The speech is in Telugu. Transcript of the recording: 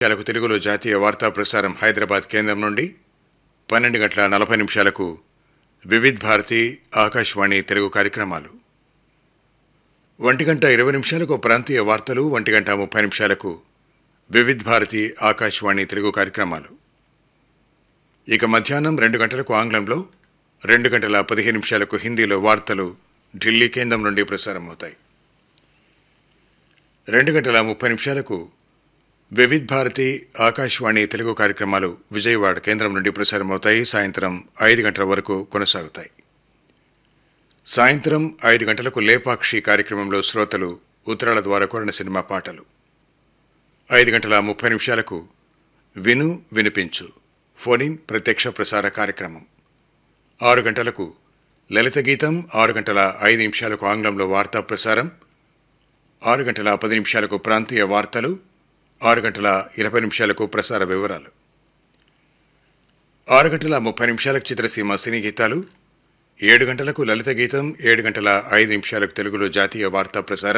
నిమిషాలకు తెలుగులో జాతీయ వార్తా ప్రసారం హైదరాబాద్ కేంద్రం నుండి పన్నెండు గంటల నలభై నిమిషాలకు వివిధ్ భారతి ఆకాశవాణి తెలుగు కార్యక్రమాలు ఒంటి గంట ఇరవై నిమిషాలకు ప్రాంతీయ వార్తలు ఒంటి గంట ముప్పై నిమిషాలకు వివిధ్ భారతి ఆకాశవాణి తెలుగు కార్యక్రమాలు ఇక మధ్యాహ్నం రెండు గంటలకు ఆంగ్లంలో రెండు గంటల పదిహేను నిమిషాలకు హిందీలో వార్తలు ఢిల్లీ కేంద్రం నుండి ప్రసారమవుతాయి రెండు గంటల ముప్పై నిమిషాలకు వివిధ్ భారతి ఆకాశవాణి తెలుగు కార్యక్రమాలు విజయవాడ కేంద్రం నుండి ప్రసారమవుతాయి సాయంత్రం ఐదు గంటల వరకు కొనసాగుతాయి సాయంత్రం ఐదు గంటలకు లేపాక్షి కార్యక్రమంలో శ్రోతలు ఉత్తరాల ద్వారా కోరిన సినిమా పాటలు ఐదు గంటల ముప్పై నిమిషాలకు విను వినిపించు ఫోనిన్ ప్రత్యక్ష ప్రసార కార్యక్రమం ఆరు గంటలకు లలిత గీతం ఆరు గంటల ఐదు నిమిషాలకు ఆంగ్లంలో వార్తా ప్రసారం ఆరు గంటల పది నిమిషాలకు ప్రాంతీయ వార్తలు ఆరు గంటల ఇరవై నిమిషాలకు ప్రసార వివరాలు ఆరు గంటల ముప్పై నిమిషాలకు చిత్రసీమ సినీ గీతాలు ఏడు గంటలకు లలిత గీతం ఏడు గంటల ఐదు నిమిషాలకు తెలుగులో జాతీయ వార్తా ప్రసారం